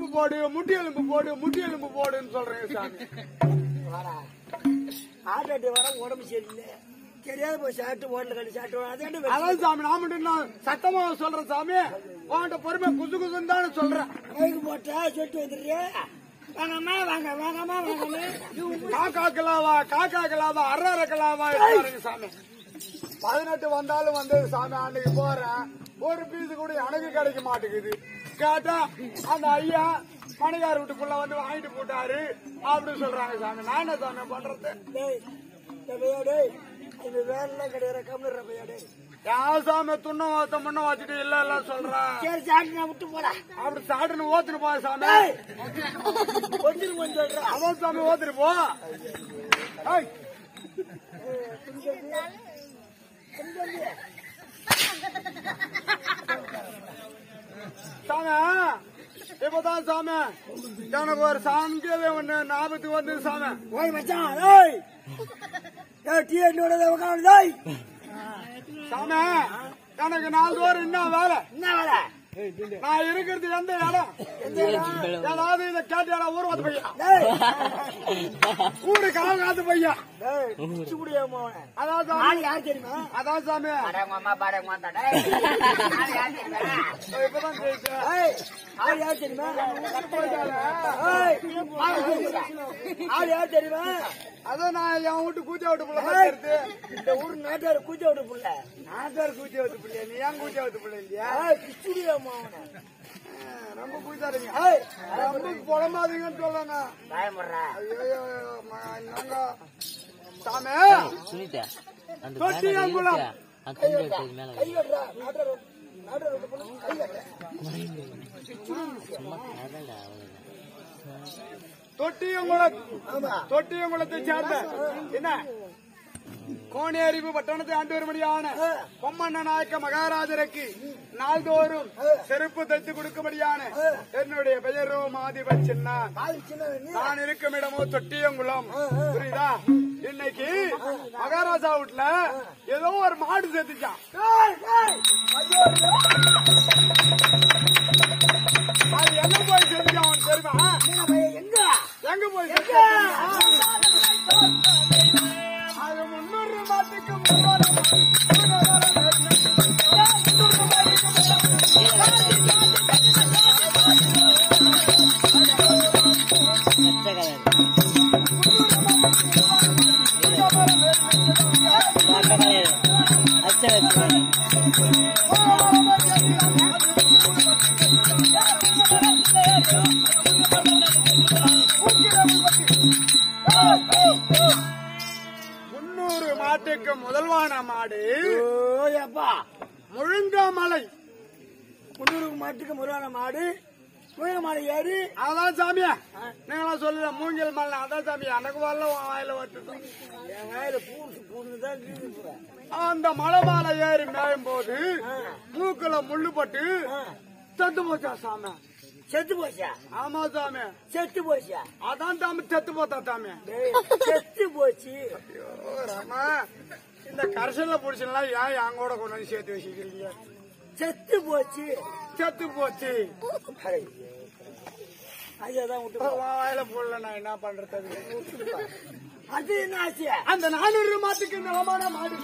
எலும்பு போடு முட்டி எலும்பு போடு முட்டி எலும்பு போடுன்னு சொல்றீங்க சாமி வாடா ஆட்டாட்டி வர உடம்பு சரியில்லை தெரியாத போய் சாப்பிட்டு ஓட்டல கட்டி சாப்பிட்டு அதே அதான் சாமி நான் மட்டும் நான் சத்தமா சொல்றேன் சாமி உன்கிட்ட பொறுமை குசு குசுன்னு தானே சொல்றேன் மைக்கு போட்டா சொல்லிட்டு வந்துடுறியா வாங்கம்மா வாங்க வாங்கம்மா வாங்கம்மா காக்கா கிலாவா காக்கா கிலாவா அரை அரை கிலாவா இருக்காருங்க சாமி பதினெட்டு வந்தாலும் வந்தது சாமி அன்னைக்கு போறேன் ஒரு பீஸ் கூட எனக்கு கிடைக்க மாட்டேங்குது கேட்டா அந்த ஐயா மணிகார் வீட்டுக்குள்ள வந்து வாங்கிட்டு போட்டாரு அப்படின்னு சொல்றாங்க சாமி நான் என்ன சாமி பண்றது டேய் டேய் பையா டேய் இந்த வேலைலாம் கிடையாது கம்மிடுற பையா டேய் யார் சாமி துண்ண வாத்த முன்ன வச்சுட்டு இல்ல இல்ல சொல்றேன் சரி சாப்பிட்டு நான் விட்டு போடா அப்படி சாட்டுன்னு ஓத்துட்டு போ சாமி டேய் கொஞ்சம் கொஞ்சம் சொல்றேன் அவன் சாமி ஓத்துட்டு போ ஏய், சாமி இப்பதான் சாமி எனக்கு ஒரு சாமிக்கவே ஒண்ணு ஞாபகத்துக்கு வந்து சாமி ஓய் மச்சான் டேய் டேய் டீ என்னோட உட்காந்து டேய் சாமி எனக்கு நாலு தோறும் என்ன வேலை என்ன வேலை நான் இருக்கிறது எந்த இடம் ஏதாவது இதை கேட்டியாடா ஊர் வந்து பையன் டேய் ஊரு காவகாத்து பையன் டேய் குச்சி முடியாம அவனை அதான் சாமி ஆள் யார் தெரியுமா அதான் சாமி அடங்கம்மா பாடங்கம்மா டேய் ஆள் யார் தெரியுமா இப்பதான் ஜெயிச்சேன் ஏய், ஆள் யார் தெரியுமா ஏய், ஆள் தெரியுமா? ஆள் யார் தெரியுமா அதான் நான் என் வீட்டு கூச்சா விட்டு புள்ள ஏய், எடுத்து இந்த ஊர் நாட்டார் கூச்ச விட்டு புள்ள நாட்டார் கூச்சா விட்டு பிள்ளையா நீ ஏன் கூச்சா விட்டு பிள்ளை இல்லையா ஏய், பிச்சுடியாம்மா அவனை ரொம்ப கூச்சாருங்க ஏய், ரொம்ப புலம்பாதீங்கன்னு சொல்லங்க பயமுடுறா ஐயோ நாங்க சாமி சுனிதா அந்த தொட்டி பேனர் அங்குலம். இருக்கா? அந்த துண்டு எடுத்தது மேல கை கட்டுறா நாட்டார் நாட்டார் விட்டு புள்ள கை கட்டுறா சும்மா கதடா அவ்வளவுதான் தொட்டியங்குளம் ஆமா தொட்டியங்குளத்தை சேர்ந்த என்ன கோணியறிவு பட்டணத்தை ஆண்டு வரும்படியான பொம்மண்ண நாயக்க மகாராஜருக்கு நாள்தோறும் செருப்பு தைத்து கொடுக்கும்படியான என்னுடைய பெயரோ மாதிப சின்ன ஆள் சின்ன நீ நான் இருக்கும் இடமோ தொட்டியங்குளம் புரியுதா இன்னைக்கு மகாராஜா வீட்டுல ஏதோ ஒரு மாடு சேர்த்துச்சான் ஏய், ஏய், அது எங்க போய் செஞ்சான் அவன் தெரியுமா என்ன பையன், எங்க எங்க போய் செஞ்சான் அது முன்னூறு மாட்டுக்கு முன்னூறு பச்சை கலர் பச்சை கலர் அச்சை வச்சு முன்னூறு மாட்டுக்கு முதல்வான மாடு ஓய் அப்பா முழுங்காமலை முன்னூறு மாட்டுக்கு முருகான மாடு முருக மாடு ஏறி அதான் சாமியா நீங்களா சொல்லல மூங்கில் மலை அதான் சாமி எனக்கு வரல உன் வாயில வருது என் வாயில பூசு பூந்து தான் கீழே போறேன் அந்த மலை மேல ஏறி மேயும் போது மூக்குல முள்ளு பட்டு செத்து போச்சா சாமி செத்து போச்சா ஆமா சாமி செத்து போச்சா அதான் சாமி செத்து போத்தா சாமி டேய், செத்து போச்சு ஐயோ, ராமா இந்த கரசல்ல புடிச்சலாம் ஏன் என் கூட கொண்டு வந்து சேர்த்து வச்சுக்கிறீங்க செத்து போச்சு செத்து போச்சு ஐயா தான் விட்டு உன் வாயில போடல நான் என்ன பண்றது அதுக்கு? அது என்ன ஆச்சு அந்த நானூறு மாட்டுக்கு நிலமான மாடு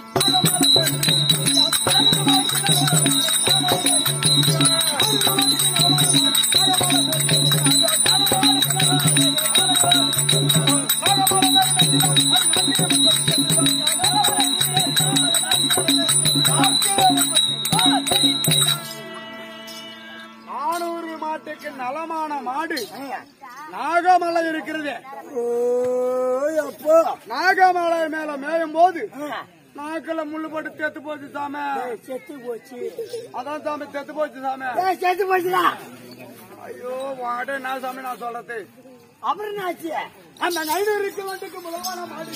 நானூறு மாட்டுக்கு நலமான மாடு நாகமலை இருக்கிறது ஓய் அப்போ நாகமலை மேல மேயும் போது நாக்கில முள்ளு போட்டு தெத்து போச்சு சாமி செத்து போச்சு அதான் சாமி தெத்து போச்சு சாமி ஏய், செத்து போச்சுடா ஐயோ வாட என்ன சாமி நான் சொல்றது அப்புறம் என்ன ஆச்சு அந்த ஐநூறு கிலோட்டுக்கு முதல்வான மாடு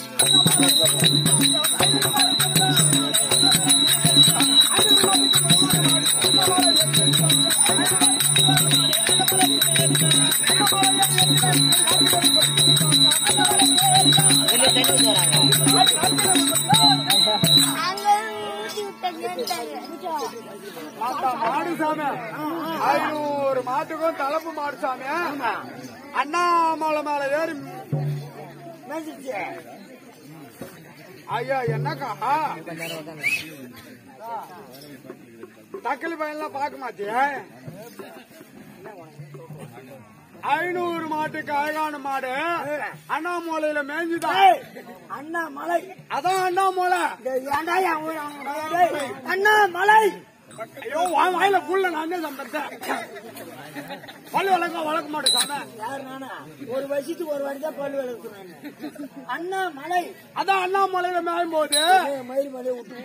வெளியே தண்ணி ஊத்தி வராங்க அந்த மாடு சாமி ஐநூறு மாட்டுக்கும் தலைப்பு மாடு சாமி அண்ணாமலை மேல ஏறி மேய்ச்சிருச்சு. ஐயா என்னக்கா தக்கலி பையன்லாம் பார்க்க மாட்டியா ஐநூறு மாட்டுக்கு அழகான மாடு அண்ணாமலையில மேய்ஞ்சுதான் ஏய், அண்ணா மலை அதான் அண்ணாமலை டேய், ஏன்டா என் ஊர் அவன் டேய், அண்ணா மலை ஐயோ வாய் வாயில புள்ள நானே சம்பந்தேன் பல்லு வளர்க்க வளர்க்க மாட்டேன் சாமி யாரு நானா ஒரு வருஷத்துக்கு ஒரு வாட்டி தான் பல்லு விளக்குறேன் அண்ணா மலை அதான் அண்ணாமலையில மேயும் போது ஏய், மயில் மலையை விட்டு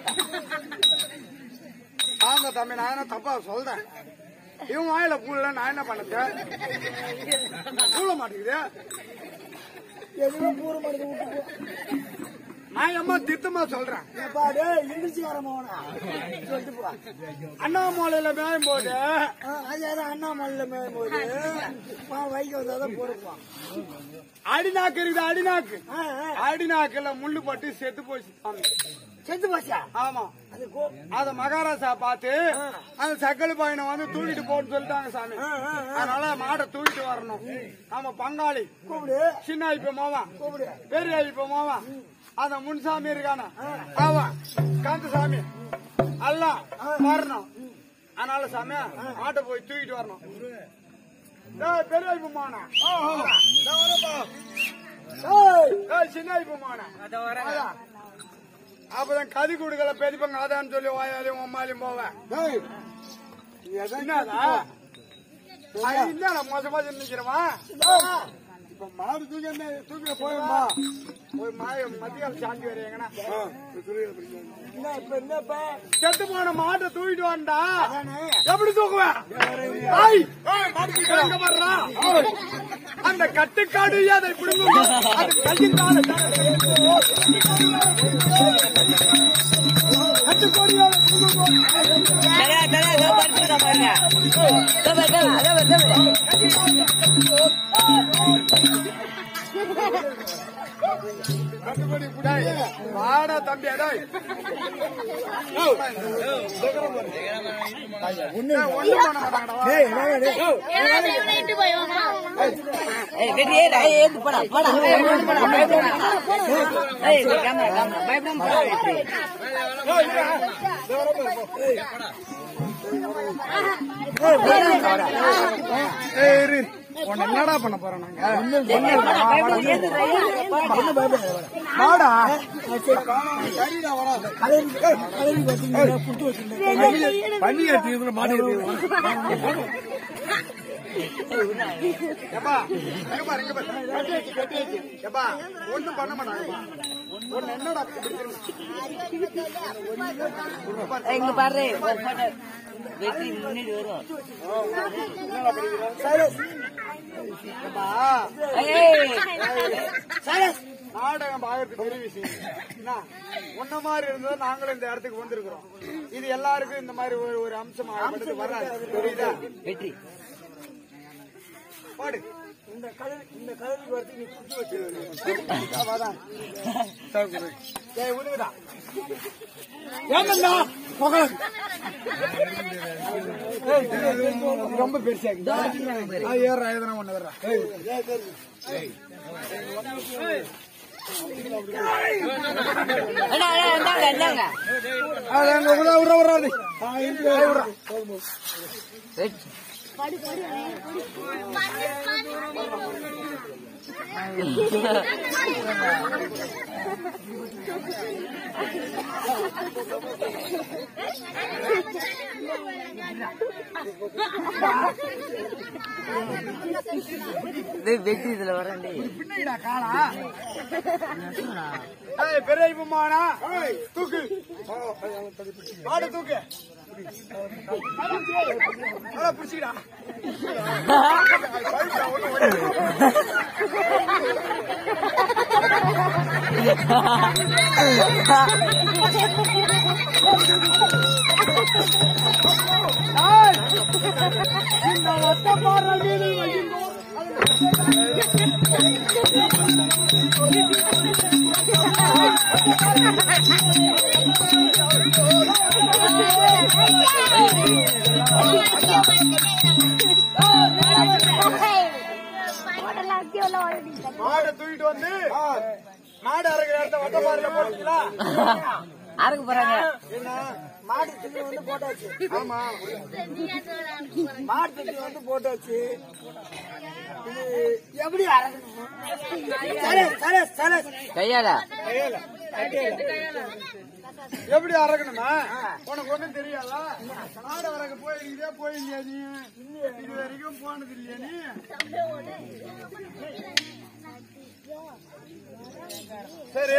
ஆமா தம்பி நான் என்ன தப்பா சொல்றேன் இவன் வாயில புள்ள நான் என்ன பண்ணது பூல மாட்டேங்குது எதுவும் பூர மருந்து விட்டு போ நான் எம்மா திட்டமா சொல்றேன் ஏப்பா, டேய், இங்கிலீஷ்காரன் மகனா. சொல்லிட்டு போ. அண்ணாமலையில மேயும் போது ஆ, அது யாரு அண்ணாமலையில மேயும் போது வா, வைக்க வந்தாதான் பொறுப்பான் அடிநாக்கு இருக்குது அடிநாக்கு ஆ, ஆ. அடிநாக்குல முள்ளு பட்டு செத்து போச்சு சாமி. செத்து போச்சா ஆமா அது கோ அத மகாராஜா பார்த்து அந்த சக்கல் பையனை வந்து தூக்கிட்டு போன்னு சொல்லிட்டாங்க சாமி ஆ, ஆ, ஆ. அதனால மாடை தூக்கிட்டு வரணும் ஆமா பங்காளி கூப்பிடு சின்ன ஐப்ப மாவன் கூப்பிடு பெரிய ஐப்ப மாவன் அந்த முன்சாமி இருக்கான அவன் காந்தசாமி எல்லாம் வரணும் அதனால சாமி மாட்டை போய் தூக்கிட்டு வரணும் டேய், பெரிய ஐப்ப மாவனா ஏய், ஏய், சின்ன ஐப்ப மாவனா அதான். அப்பதான் கதி குடுக்கல பெரியப்பங்க அதான்னு சொல்லி வாயாலையும் அம்மாலையும் போவேன் என்னடா அது என்னடா மோசமா நிக்கிறவா இப்ப மாடு தூக்கி என்ன தூக்கி போயுமா போய் மாய மத்தியால சாந்தி வர எங்கனா என்ன இப்ப என்னப்பா செத்து போன மாட்டை தூக்கிட்டு வாண்டா அதானே எப்படி தூக்குவேன் ஐய், எங்க வர்றா? அந்த கட்டுக்காடு அதை பிடுங்கும் அது கையினால கட்டுக்கோடியால பிடுங்கும் தரா தரா இதோ படுத்துக்கிறா பாருங்க இதோ பாரு, இதோ பாரு, இதோ பாரு, இதோ பாரு. கட்டுக்கோடி புடாய். வாடா தம்பி அடாய் ஒண்ணும் பண்ண மாட்டாங்கடா ஏய், வெடி, ஏய், ஏய், ஏந்து போடா, போடா. ஏய், ஏந்து போடா, பயப்படாம போடா. ஏய், இது கேமரா, கேமரா, பயப்படாம போடா, வெற்றி. ஏய், இரு. உன்னை என்னடா பண்ண போறோம் நாங்க வாடா சரிடா வாடா கலரி கலரி பார்த்தீங்கன்னா புட்டு வச்சிருந்தேன் பண்ணி எடுத்து மாடி எப்பா இங்க பாரு இங்க பாரு எப்பா ஒண்ணும் பண்ண மாட்டாங்கப்பா ஒண்ணு என்னடா இப்படி திரும்பி? ஏய், இங்க பாரு ஒரு photo. வெற்றி முன்னாடி வரும் என்னடா படிக்கிற? எப்பா ஏய், நாடகம் பார்க்கறது பெரிய விஷயம் என்ன உன்ன மாதிரி இருந்தா நாங்களும் இந்த இடத்துக்கு வந்திருக்கிறோம் இது எல்லாருக்கும் இந்த மாதிரி ஒரு ஒரு அம்சம் ஆகப்பட்டது வராது புரியுதா வெற்றி பாடு இந்த கலர் இந்த கலருக்கு வரது நீ புட்டு வச்சிருக்க வாதான் ஏய் உருகுதா ஏமண்டா மகன் ரொம்ப பெருசாக ஏற எதனா ஒண்ணு வர்றா அண்ணா, அண்ணா, இந்தாங்க, இந்தாங்க. அங்க உள்ள உற உறாது வெற்றி. டேய், வெற்றி இதுல வரேன் டேய். பின்னாடிடா காணா ஏய் பெரிய பொம்மானா தூக்கு பாடு தூக்கு நல்லா புடிச்சிடா இந்த ஒத்த பாடுற மீது வையுங்கோ Thank you. மாடை தூக்கிட்டு வந்து மாடு அரைக்கிற இடத்த வட்ட பாருங்க போட்டீங்களா அறுக்க போறாங்க என்ன மாடு தண்ணி வந்து போட்டாச்சு ஆமா மாடு தண்ணி வந்து போட்டாச்சு இது எப்படி அறக்கணும் சரி சரி சரி கையால எப்படி அறக்கணுமா உனக்கு ஒண்ணும் தெரியாதா மாடு அறக்க போய் இதே போயிருக்கியா நீ இது வரைக்கும் போனது இல்லையா நீ சரி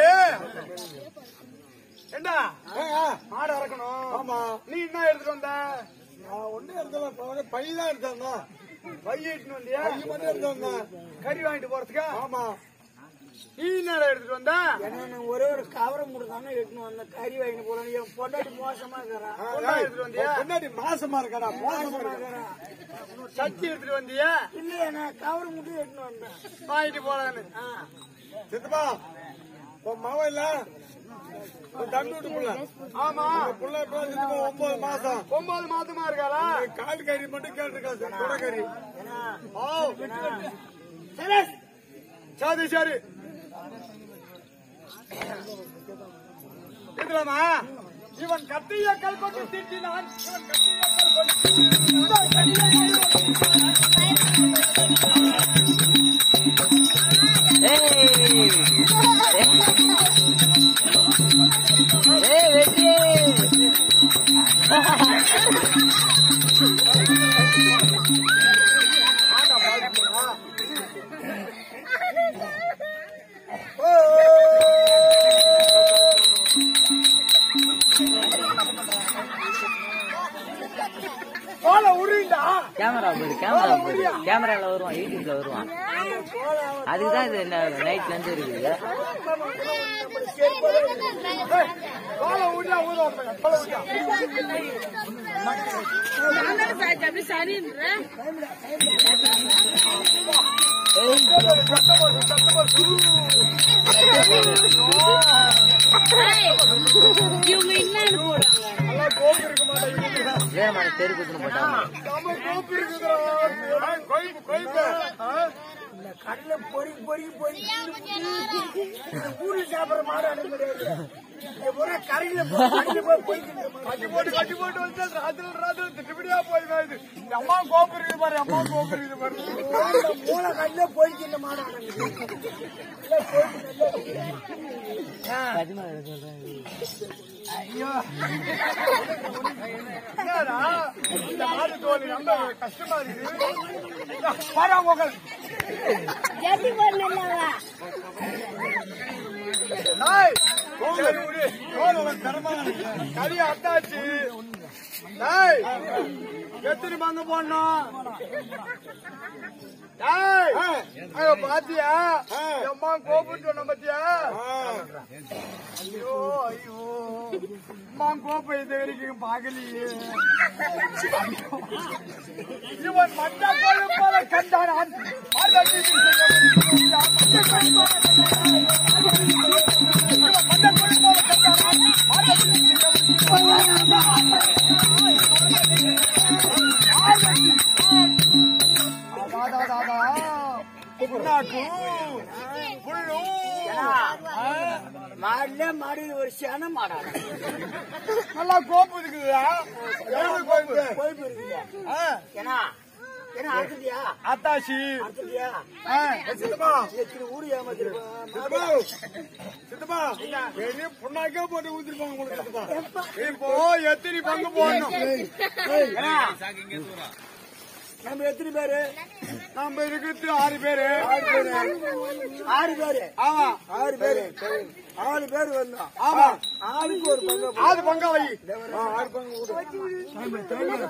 ஏண்டா மாடு அறக்கணும் ஆமா நீ என்ன எடுத்துட்டு வந்த நான் ஒண்ணு எடுத்துல பை தான் எடுத்தாங்க பை எடுத்துட்டு வந்தியா பை மட்டும் எடுத்து வந்தேன் கறி வாங்கிட்டு போறதுக்கா ஆமா நீ என்ன எடுத்துட்டு வந்த ஏன்னா நான் ஒரே ஒரு கவரம் கொடுத்தானே எடுத்துன்னு வந்தேன் கறி வாங்கிட்டு போறேன் என் பொண்டாட்டி மோசமா இருக்கிறான் பொண்ணா எடுத்துட்டு வந்தியா முன்னாடி மாசமா இருக்கடா மோசமா இருக்கடா சட்டி எடுத்துட்டு வந்தியா இல்லையா நான் கவரம் மட்டும் எடுத்துன்னு வந்தேன் வாங்கிட்டு போறான்னு சித்தப்பா உன் மகன் இல்ல உன் தம்பி விட்டு புள்ள ஆமா புள்ள இப்ப சித்தப்பா ஒன்பது மாசம் ஒன்பது மாசமா இருக்காளா கால் கறி மட்டும் கேட்டிருக்கா குடை கறி ஓ சரி சரி சரி இதுலமா இவன் கத்திய கல்பட்டு திட்டினான் இவன் கத்திய கல்பட்டு ஏய் ஏய் வெற்றி போல உருண்டா கேமரா போடு கேமரா போடு கேமரால வருவான் யூடியூப்ல வருவான் அதுக்கு தான் இது நைட்ல இருந்து இருக்குது போல உருண்டா ஊத வைப்பாங்க போல உருண்டா இவங்க என்னன்னு போடுறாங்க நல்லா கோபம் இருக்க மாட்டேங்குது வேறமான தெருக்குன்னு போட்டாங்க நம்ம கோப்பு இருக்குதுடா கொய்ப்பு கொய்ப்பு இந்த கடலை பொறி பொறி பொறி இந்த ஊர்ல சாப்பிடுற மாடு அடங்க முடியாது இந்த முறை கரையில போய் கரையில போய் போய்க்கிட்டு கட்டி போட்டு கட்டி போட்டு வந்து ராத்திரி ராத்திரி திட்டுப்படியா போய் வருது இந்த அம்மா கோப்பு இருக்குது பாரு அம்மா கோப்பு இருக்குது பாரு மூளை கல்ல போய்க்கின்ற மாடு அடங்குது என்னடா இந்த மாடு தோல் ரொம்ப கஷ்டமா இருக்குது பாரா மகள் ஜட்டி போடணும்ல நாய் சரி விடு. தோல் உனக்கு தரமா கறி அத்தாச்சு நாய் எத்தனை பங்கு போடணும் டேய், அங்க பாத்தியா அம்மா கோபுன்னு சொன்ன பாத்தியா ஐயோ ஐயோ அம்மா கோப்பை இது வரைக்கும் பாக்கலையே இவன் மண்ட கோழி போல கண்டான் அதற்கு இது செய்ய இவன் மண்ட கோழி போல கண்டான் அதற்கு இது செய்ய மாடுல மாடு ஒரு சேன மாடா நல்லா கோப்பு இருக்குதா எவ்வளவு கோப்பு கோயிப்பு இருக்குல்ல ஆ, ஏன்னா ஏன்னா அறுத்துட்டியா அத்தாச்சி அறுத்துட்டியா ஆ, சித்தப்பா எத்தனை ஊரு ஏமாத்திருப்பான் சித்தப்பா சித்தப்பா பெரிய புண்ணாக்கே போட்டு ஊத்திருப்பாங்க உங்களுக்கு சித்தப்பா இப்போ எத்தனை பங்கு போடணும் ஏன்னா, நம்ம எத்தனை பேரு நம்ம இருக்கிறது ஆறு பேரு ஆறு பேரு ஆமா ஆறு பேரு ஆறு பேர் வந்தோம் ஆமா ஆளுக்கு ஒரு பங்கு ஆறு பங்கா வை ஆறு பங்கு கொடு.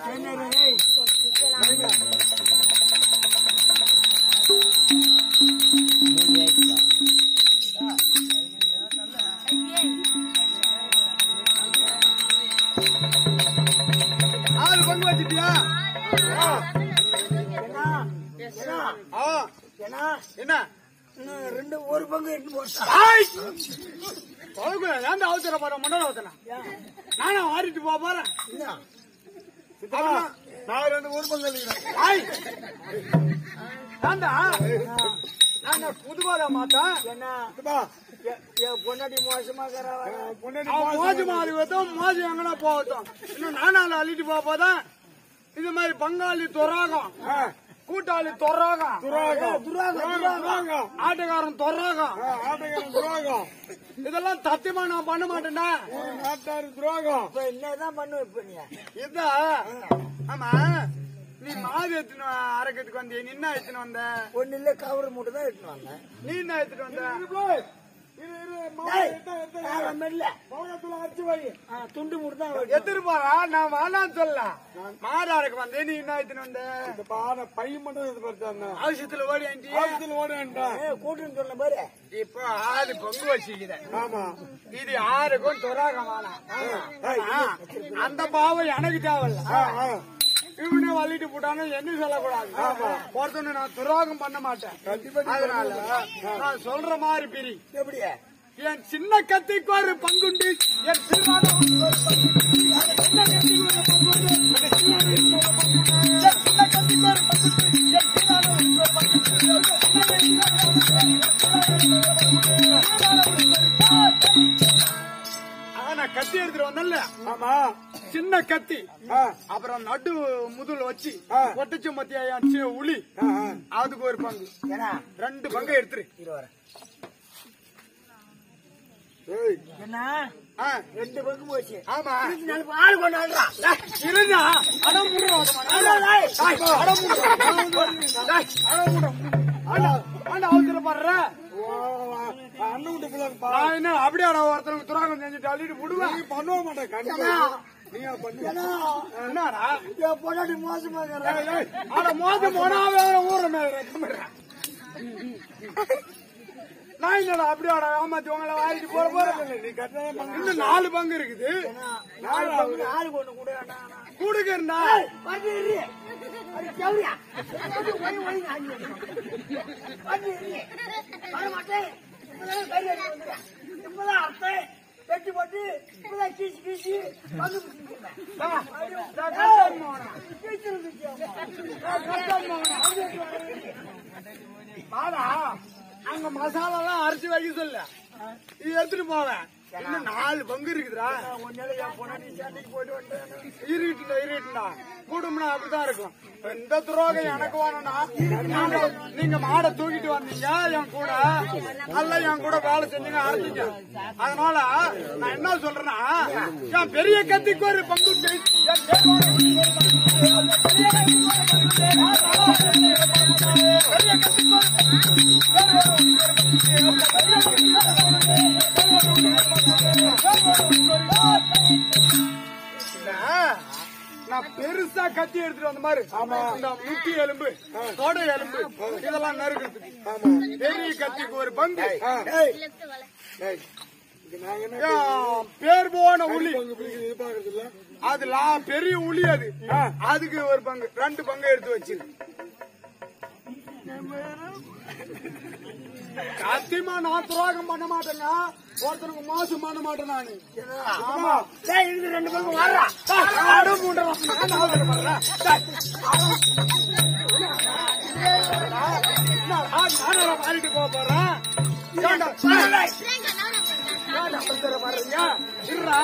ஆறு பங்கு வச்சிட்டியா ஆ, ஏன்னா ஏன்னா ஆ, ஏன்னா என்ன இன்னும் ரெண்டு ஒரு பங்கு எடுத்து போட்டா ஆய்! பழகுல, ஏன்டா அவசரப்படுற மண்டல அவசரம் நானும் வாரிட்டு போக போறேன் அப்புறம் நான் ரெண்டு ஊர் பங்கு எழுதிக்கிறேன். ஆய்! ஏன்டா நான் புதுவாக மாட்டேன் என்ன இதுப்பா, எ- என் பொண்டாட்டி மோசமா இருக்கிறவா அவன் மோஜு மாறி வரட்டும் மோஜு எங்கன்னா போகட்டும் இன்னும் நானால அள்ளிட்டு போக போதான் இது மாதிரி பங்காளி துராகம் கூட்டாளி துராகம் துராகம், துராகம். ஆட்டக்காரன் துராகம் துரோகம் இதெல்லாம் சத்தியமா நான் பண்ண மாட்டேன்டா நாட்டாரு துரோகம் இப்ப என்னதான் பண்ணுவ இப்ப நீ இதான் ஆமா நீ மாவு எடுத்துன்னு அரைக்கிறதுக்கு வந்திய நீ என்ன எடுத்துன்னு வந்த ஒண்ணு இல்ல கவர் மூட்டை தான் எடுத்துன்னு வந்தேன் நீ என்ன எடுத்துட்டு வந்த டேய், காரம் இல்ல. ஆ, துண்டு மூட்டை தான் எடுத்து- எடுத்துட்டு போறா நான் வேணாம்னு சொல்ல மாடு அரைக்க வந்தேன் நீ என்ன எடுத்துன்னு வந்த பையன் மட்டும் இது பார்த்தாங்க அவசியத்துல ஓடி ஆண்டியா கூட்டுன்னு சொன்ன பாரு இப்போ ஆறு பொங்கு வச்சுக்கிறேன் ஆமா இது ஆறுக்கும் துராகமான அந்த பாவம் எனக்கு தேவையில்ல இவனே வள்ளிட்டு போட்டானு என்ன சொல்லக்கூடாது ஒருத்தனை நான் துரோகம் பண்ண மாட்டேன் அதனால நான் சொல்ற மாதிரி பிரி எப்படி என் சின்ன கத்திக்கு ஒரு பங்குண்டு என் சிறுவனுக்கு ஒரு பங்குண்டு. என் சின்ன கத்திக்கு ஒரு பங்குண்டு. என் சிறுவனுக்கு ஒரு பங்குண்டு. என் சின்ன கத்திக்கு ஒரு பங்குண்டு. என் சிறுவனுக்கு ஒரு பங்குண்டு. ஆ, நான் கத்தி எடுத்துட்டு வந்தேன்ல ஆமா சின்ன கத்தி அப்புறம் நடு முதுல வச்சு ஒட்டச்சு மத்தியா உளி அதுக்கு ஒரு பங்கு ஏன்னா ரெண்டு பங்கு எடுத்துரு இரு வரேன் என்ன ஆ, ரெண்டு பங்கு போச்சு ஆமா நாலு ஆள் கொண்டாடுறா இருடா அடம் முடுறோம் அடம் அவசரப்படுற அண்ணன் விட்டு பிள்ளை நான் என்ன அப்படியே அட ஒருத்தருக்கு துராகம் செஞ்சுட்டு அள்ளிட்டு விடுவேன் பண்ண மாட்டேன் கண்டிப்பா நீங்க பண்ணு என்னடா என் பொண்டாட்டி மோசமா இருக்கிறா ஏய், ஏய், அட மோசம் போனா வேற ஊர மேல நான் என்னடா அப்படியே அட ஏமாத்தி உங்களை வாரிட்டு போற போற நீ கட்டாத இன்னும் நாலு பங்கு இருக்குது நாலு பங்கு ஆளுக்கு ஒண்ணு கூட கூடுகிறா வெட்டி போட்டு இப்பதான் கீசி கீசி பங்கு பிடிச்சிருக்கேன். பாடா அங்க மசாலா எல்லாம் அரைச்சு வைக்க சொல்ல இது எடுத்துட்டு போவேன் இன்னும் நாலு பங்கு இருக்குதுடா ஒன்னால என் பொண்டாட்டி சண்டைக்கு போயிட்டு வந்துட்டேன் இருட்டுடா இருட்டுடா குடும்பம்னா அப்படிதான் இருக்கும் எந்த துரோகம் எனக்கு வேணும்னா நீங்க நீங்க மாடை தூக்கிட்டு வந்தீங்க என் கூட நல்லா என் கூட வேலை செஞ்சீங்க அரைச்சிங்க அதனால நான் என்ன சொல்றேன்னா என் பெரிய கத்திக்கு ஒரு பங்கு உண்டு. என் தேவாலயத்துக்கு ஒரு பங்கு உண்டு. பெரிய கத்திக்கு ஒரு பங்கு உண்டு. பெரிய கத்திக்கு ஒரு பங்கு உண்டு. இல்ல, நான் பெருசா கத்தி எடுத்துட்டு வந்த மாதிரி இந்த முட்டி எலும்பு தொடை எலும்பு இதெல்லாம் நறுக்கிறதுக்கு பெரிய கத்திக்கு ஒரு பங்கு லெஃப்ட் வலை ஏன் பேர் போன உளி அது லா- பெரிய உளி அது அதுக்கு ஒரு பங்கு ரெண்டு பங்கு எடுத்து வச்சு சத்தியமா நான் துரோகம் பண்ண மாட்டேங்க ஒருத்தனுக்கு மோசம் பண்ண மாட்டேன் நானு ஆமா டேய், இதுக்கு ரெண்டு பங்கு வாடுறா. அடம் மூடுறான். நான் அவசரப்படுறேன். டேய், அடம். என்னடா, நானடா மாறிட்டு போக போறேன் ஏன்டா, டேய், ஏன்டா அவசரப்படுறீங்க? இருடா.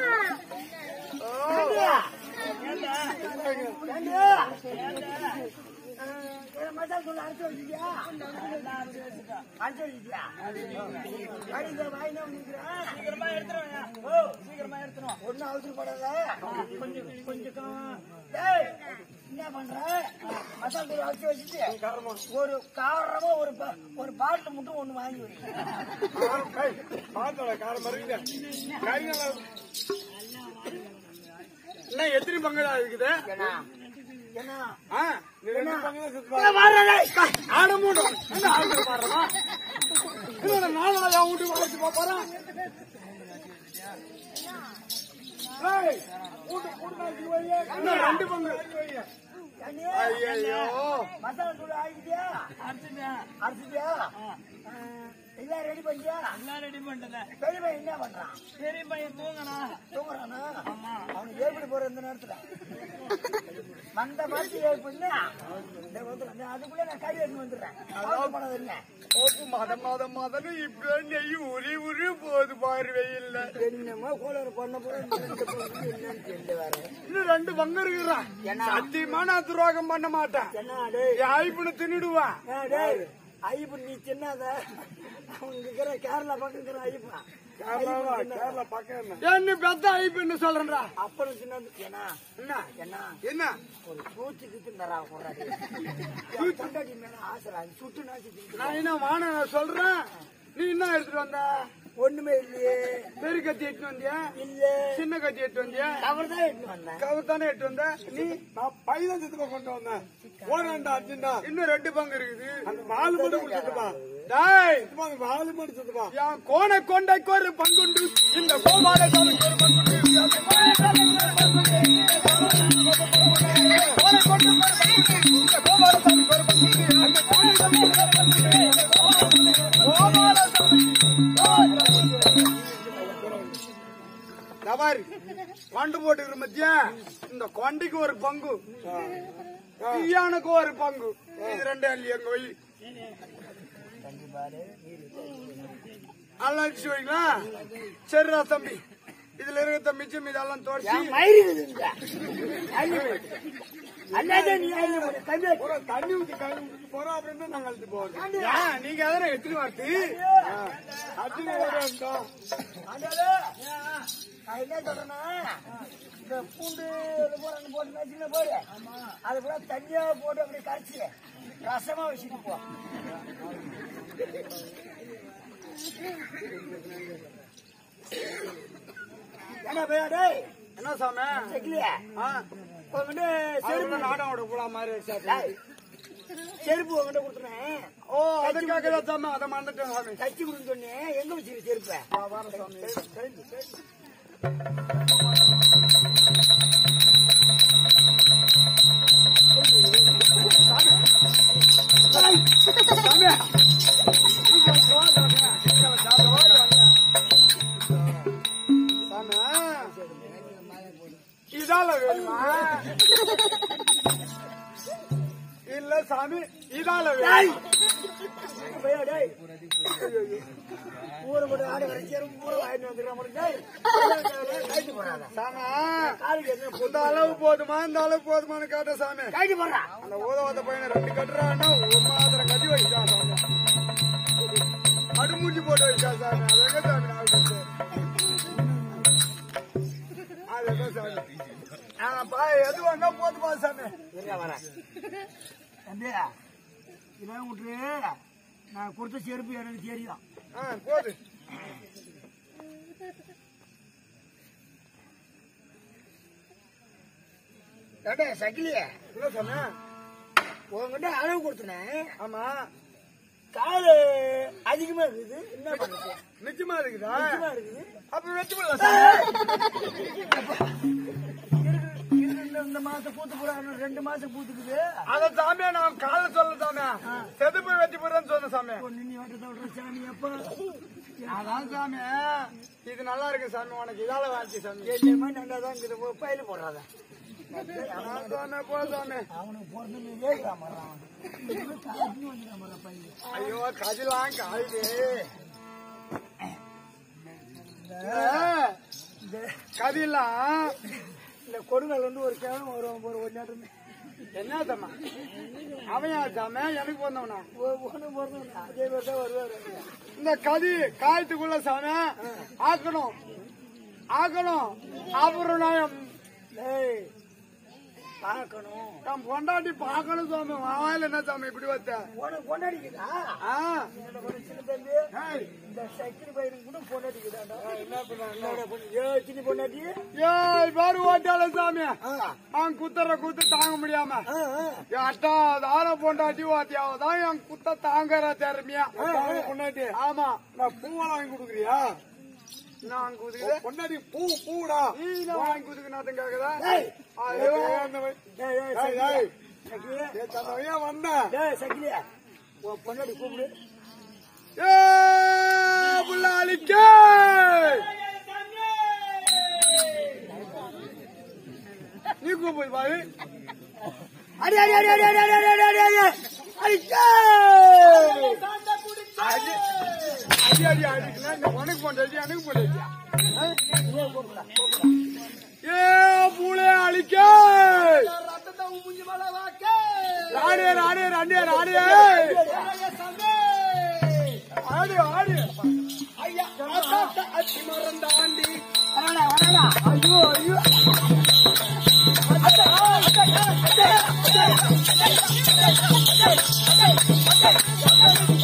ஏன் மசாலா தூள் அரைச்சு வச்சிட்டியா? அரைச்சு வச்சிட்டியா? கடையில வாங்கினா வந்துக்கிறேன். ஓ, ஒண்ணும் அவசரப்படாத. டேய், என்ன பண்ற மசாலா தூள் அரைச்சு வச்சுட்டு ஒரு காரமா ஒரு பா- ஒரு பாட்டில் மட்டும் ஒண்ணு வாங்கி வை ஏய், பாத்தோட காரம் மறுக்குது. கை நல்லா- என்ன எத்தனை பங்குடா இருக்குது என்ன ஆ, நீ ரெண்டு பங்கு தான் சுத்து ஏய், வாடா, டேய். ஆட மூடும் என்ன அவசரப்படுறமா இல்ல நானும் என் வீட்டுக்கு வளைச்சு போக போறேன் ஏய், வீட்டு- வீட்டு நாளைக்கு வையே. இன்னும் ரெண்டு பங்கு ஏண்டி? ஐயோ மசாலா தூள் ஆகிட்டியா அரைச்சிட்டியா அரைச்சிட்டியா இல்ல எல்லாம் ரெடி பண்ணியா எல்லாம் ரெடி பண்ணிட்டேன் பெரிய பையன் என்ன பண்றான் பெரிய பையன் தூங்கனா தூங்குறானா அவனுக்கு ஏற்படி போற இந்த நேரத்துல மந்த மாதிரி ஏற்படுனா இந்த வந்துடுறேன் அதுக்குள்ள நான் கறி எடுத்து வந்துடுறேன் அதாவது பணம் என்ன ஓப்பு மத மத மதன்னு இப்ப நெய் உரி உரி போகுது பாரு வெயில்ல என்னமோ கோளாறு பண்ண போற இந்த ரெண்டு பொருளும் என்னன்னு தெரியல வேற இன்னும் ரெண்டு பங்கு இருக்குறான் சத்தியமா நான் துரோகம் பண்ண மாட்டேன் என்ன டேய் என் ஐப்புன்னு தின்னுடுவான் ஏய் டேய் ஐயப்பன் நீ சின்னாத அவங்க இருக்கிற கேரளா பக்கம் இருக்கிற ஐயப்பா கேரளாவா கேரளா பக்கம் என்ன பெத்த ஐப்புன்னு சொல்றேன்டா அப்புறம் சின்னது ஏன்னா என்ன என்ன என்ன ஒரு சூச்சுக்கு தின்னரா போறாரு பொண்டாட்டி மேல ஆசை சுட்டு நாச்சு தின்னு நான் என்ன வான சொல்றேன் நீ என்ன எடுத்துட்டு வந்த ஒண்ணுமே இல்லையே பெரிய கத்தி எடுத்துட்டு வந்தியா இல்ல சின்ன கத்தி எடுத்து வந்தியா அவர் தான் எடுத்து வந்தேன் கவர் தானே எடுத்து வந்த நீ நான் பையன் சித்துப்பா கொண்டு வந்தேன் போனேன்டா அர்ஜுனா இன்னும் ரெண்டு பங்கு இருக்குது அந்த வாலு மட்டும் கொடுத்துட்டுப்பா டாய் வாலு மட்டும் கொடுத்துப்பா என் கோண கொண்டைக்கு ஒரு பங்குண்டு இந்த கோமார சாமிக்கு ஒரு பங்குண்டு கோண கொண்டைக்கு ஒரு பங்குண்டு இந்த கோமார சாமிக்கு ஒரு பங்குண்டு அந்த கோண கொண்டைக்கு ஒரு பங்குண்டு கோமார தவறு கொண்டு போட்டுக்கிற மத்தியா இந்த கொண்டைக்கு ஒரு பங்கு ஈயானுக்கு ஒரு பங்கு இது ரெண்டு அள்ளி எங்க வை அல்லாச்சு வைங்களா சரிடா தம்பி இதுல இருக்க மிச்சம் இதெல்லாம் தோடிச்சு மயிருக்குதுங்க அல்லாத நீ அள்ளி போடு. கம்மியா ஒரு தண்ணி ஊத்தி கழுவி ஊத்தி போறோம் அப்புறம் தான் நாங்க அழுத்து போவோம் ஏன், நீங்க எதனா எடுத்துட்டு வரது அர்ஜுன ஓடுறோம் ஆண்டாளு, நான் என்ன சொல்றேன்னா, இந்த பூண்டு இது போறாங்க போட்டு வச்சுன்னு போடு. அது கூட தண்ணியா போட்டு அப்படியே கரைச்சி ரசமா வச்சுட்டு போ என்ன பையா டேய் என்ன சாமி செக்கிலியா ஆ, உங்ககிட்ட அது செருப்பு கூட நாடகம் விட போலாம் மாதிரி சாமி. டேய், செருப்பு உங்ககிட்ட கொடுத்துறேன் ஓ அதுக்காக தான் சாமி அதை மறந்துட்டேன் சாமி தச்சு கொடுன்னு சொன்னேன் எங்க வச்சிருக்க செருப்பை வா, வாரம் சாமி சாமி இதால வேணுமா இல்ல சாமி இதால வேணும் பையா டேய் ஊரை போட்டு ஆடு வர செருப்பு பூரா வாங்கிட்டு வந்துடுறேன் உனக்கு. டேய், கைட்டு போடாத சாமி காலுக்கு என்ன இந்த அளவு போதுமா இந்த அளவு போதுமான்னு கேட்ட சாமி கைட்டு போடுறா அந்த ஊதவாத பையனை ரெண்டு கட்டுறான்னா ஒரு மாத்திரம் கட்டி வைக்கா சாமி அடுமூஞ்சி போட்டு வைக்கா சாமி அது எங்க சாமி நாலு கட்டு அது எங்க சாமி ஆப்பா எது வேணா போதுமா சாமி இருங்க வரேன் தம்பியா இவன் விட்டுரு நான் கொடுத்த செருப்பு எனக்கு தெரியும் ஆ போது ஏடா சக்கிலியே என்ன சாமி உங்ககிட்ட அளவு கொடுத்தனேன் ஆமா காலு அதிகமா இருக்குது என்ன பண்ணுறது நிச்சயமா இருக்குதா அதிகமா இருக்குது அப்ப வச்சு போடலாம் சாமி இருக்கு- இருக்கு இந்த- இந்த மாசம் பூத்து போறாங்க ரெண்டு மாசம் பூத்துக்குது அத சாமியா நான் கால சொல்ல சாமியா செது போய் வச்சு போறேன்னு சொன்ன சாமி நின்று வாட்டத்தை விடுற சாமி அப்பா அதான் சாமி இது நல்லா இருக்கு சாமி உனக்கு இதால வாங்கி சாமி ஏஜமா நல்லா தான் இருக்குது பயில போடுறாத நான் சொன்னேன் போ சாமி அவனுக்கு பிறந்து நீ ஏழுறான் மரம் அவனுக்கு காய்ச்சி வந்துடுறான் மரம் பயில ஐயோ கதிலாம் காயுது இந்த கதிலாம் இந்த கொடுங்கல் வந்து ஒரு கிழமை வரும் ஒரு ஒரு நேரம் என்ன சாமி அவன் யார் சாமி எனக்கு வந்தவனா ஒன்று பிறந்து அதே மாதிரி தான் வருவார் இந்த கதி காயத்துக்குள்ள சாமி ஆக்கணும் ஆக்கணும் அப்புறம் நான் டேய் பார்க்கணும் என் பொண்டாட்டி பார்க்கணும் சாமி வாயில என்ன சாமி இப்படி வச்ச உனக்கு கொண்டாடிக்குதா ஆ என்னோட ஒரு சின்ன தம்பி ஏய், இந்த சைக்கிள் பையனுக்கு கூட பொண்டாட்டிக்குதாண்டா என்ன பண்ண ஏ சின்ன பொண்டாட்டி ஏய் பாரு ஓட்டால சாமி ஆ அவன் குத்துற குத்து தாங்க முடியாம ஆ ஆ என் அட்டா தார பொண்டாட்டி ஓட்டியாவ தான் என் குத்த தாங்குற திறமையா பொண்டாட்டி ஆமா நான் பூவெல்லாம் வாங்கி கொடுக்குறியா நான் வாங்கி கொடுக்குறேன் பொண்டாட்டி பூ பூடா நீ தான் வாங்கி கொடுக்குறேன் கேக்குதா டேய். ஐயோ, அந்த வை- டேய் டேய் டேய், சக்கிலியா. டேய். சக்கிலியா. ஏய், தன்னவையா வந்தேன் டேய் சக்கிலியா உன் பொண்டாட்டி கூப்பிடு ஏய் புள்ள அழிக்க நீ கூப்பிடு பாரு அடி அடி அடி அடி அடி அடி அடி அடி அடி அடிச்சே அடி அடி அடி அடிக்கலாம் இந்த உனக்கு போட்டு எனக்கு போட்டு ஏ பூளே அழிக்க ராடியே ராடியே ராடியே ராடியே ஆடு ஆடு ஐயா அத்தி மரம் தாண்டி வரடா வரடா ஐயோ ஐயோ அடி